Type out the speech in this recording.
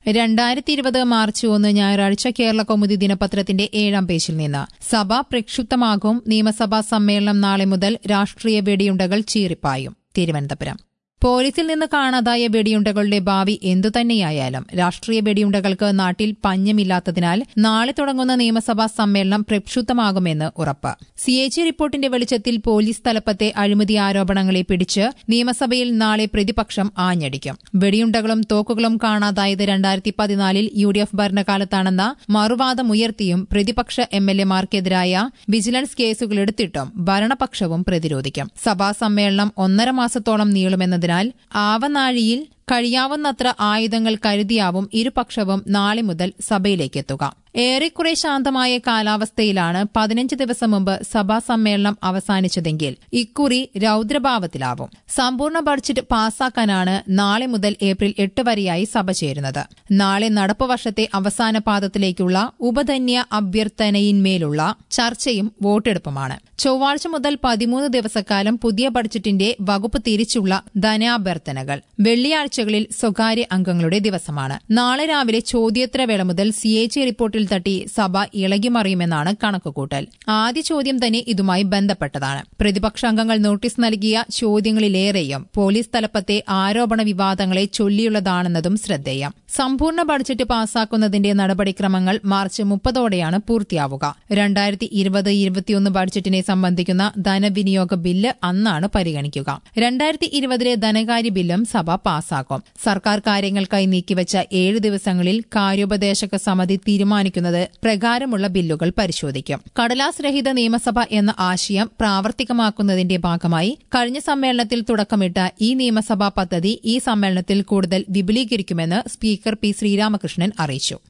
രണ്ടായിരത്തി ഇരുപത് മാർച്ച് ഒന്ന് ഞായറാഴ്ച കേരള കൗമുദി ദിനപത്രത്തിന്റെ ഏഴാം പേജിൽ നിന്ന് സഭ പ്രക്ഷുബ്ധമാകും നിയമസഭാ സമ്മേളനം നാളെ മുതൽ രാഷ്ട്രീയ വെടിയുണ്ടകൾ ചീറിപ്പായും തിരുവനന്തപുരം പോലീസിൽ നിന്ന് കാണാതായ വെടിയുണ്ടകളുടെ ഭാവി എന്തുതന്നെയായാലും രാഷ്ട്രീയ വെടിയുണ്ടകൾക്ക് നാട്ടിൽ പഞ്ഞമില്ലാത്തതിനാൽ നാളെ തുടങ്ങുന്ന നിയമസഭാ സമ്മേളനം പ്രക്ഷുബ്ധമാകുമെന്ന് ഉറപ്പ് സി എ ജി റിപ്പോർട്ടിന്റെ വെളിച്ചത്തിൽ പോലീസ് തലപ്പത്തെ അഴിമതി ആരോപണങ്ങളെ പിടിച്ച് നിയമസഭയിൽ നാളെ പ്രതിപക്ഷം ആഞ്ഞടിക്കും വെടിയുണ്ടകളും തോക്കുകളും കാണാതായത് രണ്ടായിരത്തി പതിനാലിൽ യു ഡി എഫ് ഭരണകാലത്താണെന്ന മറുവാദമുയർത്തിയും പ്രതിപക്ഷ എം എൽ എമാർക്കെതിരായ വിജിലൻസ് കേസുകളെടുത്തിട്ടും ഭരണപക്ഷവും പ്രതിരോധിക്കും സഭാ സമ്മേളനം ഒന്നര മാസത്തോളം നീളുമെന്നതിനാൽ ആവനാഴിയിൽ കഴിയാവുന്നത്ര ആയുധങ്ങൾ കരുതിയാവും ഇരുപക്ഷവും നാളെ മുതൽ സഭയിലേക്കെത്തുക ഏറെക്കുറെ ശാന്തമായ കാലാവസ്ഥയിലാണ് പതിനഞ്ച് ദിവസം മുമ്പ് സഭാ സമ്മേളനം അവസാനിച്ചതെങ്കിൽ ഇക്കുറി രൌദ്രഭാവത്തിലാവും സമ്പൂർണ്ണ ബഡ്ജറ്റ് പാസാക്കാനാണ് നാളെ മുതൽ ഏപ്രിൽ എട്ട് വരെയായി സഭ ചേരുന്നത് നാളെ നടപ്പ് വർഷത്തെ അവസാന പാദത്തിലേക്കുള്ള ഉപധന്യ അഭ്യർത്ഥനയിന്മേലുള്ള ചർച്ചയും വോട്ടെടുപ്പുമാണ് ചൊവ്വാഴ്ച മുതൽ പതിമൂന്ന് ദിവസക്കാലം പുതിയ ബഡ്ജറ്റിന്റെ വകുപ്പ് തിരിച്ചുള്ള ധനാഭ്യർത്ഥനകൾ വെള്ളിയാഴ്ചകളിൽ സ്വകാര്യ അംഗങ്ങളുടെ ദിവസമാണ് നാളെ രാവിലെ ചോദ്യോത്തരവേള മുതൽ സി എ ജി റിപ്പോർട്ടിൽ തട്ടി സഭ ഇളകിമറിയുമെന്നാണ് കണക്കുകൂട്ടൽ ആദ്യ ചോദ്യം തന്നെ ഇതുമായി ബന്ധപ്പെട്ടതാണ് പ്രതിപക്ഷാംഗങ്ങൾ നോട്ടീസ് നൽകിയ ചോദ്യങ്ങളിലേറെയും പോലീസ് തലപ്പത്തെ ആരോപണ വിവാദങ്ങളെ ചൊല്ലിയുള്ളതാണെന്നതും ശ്രദ്ധേയം സമ്പൂർണ്ണ ബഡ്ജറ്റ് പാസാക്കുന്നതിന്റെ നടപടിക്രമങ്ങൾ മാർച്ച് മുപ്പതോടെയാണ് പൂർത്തിയാവുക രണ്ടായിരത്തി ഇരുപത് ഇരുപത്തിയൊന്ന് ബഡ്ജറ്റിനെ സംബന്ധിക്കുന്ന ധനവിനിയോഗ ബില്ല് അന്നാണ് പരിഗണിക്കുക രണ്ടായിരത്തി ഇരുപതിലെ ധനകാര്യ ബില്ലും സഭ പാസാക്കും സർക്കാർ കാര്യങ്ങൾക്കായി നീക്കിവച്ച ഏഴ് ദിവസങ്ങളിൽ കാര്യോപദേശക സമിതി തീരുമാനിക്കുന്നത് പ്രകാരമുള്ള ബില്ലുകൾ പരിശോധിക്കും കടലാസ് രഹിത നിയമസഭ എന്ന ആശയം പ്രാവർത്തികമാക്കുന്നതിന്റെ ഭാഗമായി കഴിഞ്ഞ സമ്മേളനത്തിൽ തുടക്കമിട്ട ഈ നിയമസഭാ പദ്ധതി ഈ സമ്മേളനത്തിൽ കൂടുതൽ വിപുലീകരിക്കുമെന്ന് സ്പീക്കർ പി ശ്രീരാമകൃഷ്ണൻ അറിയിച്ചു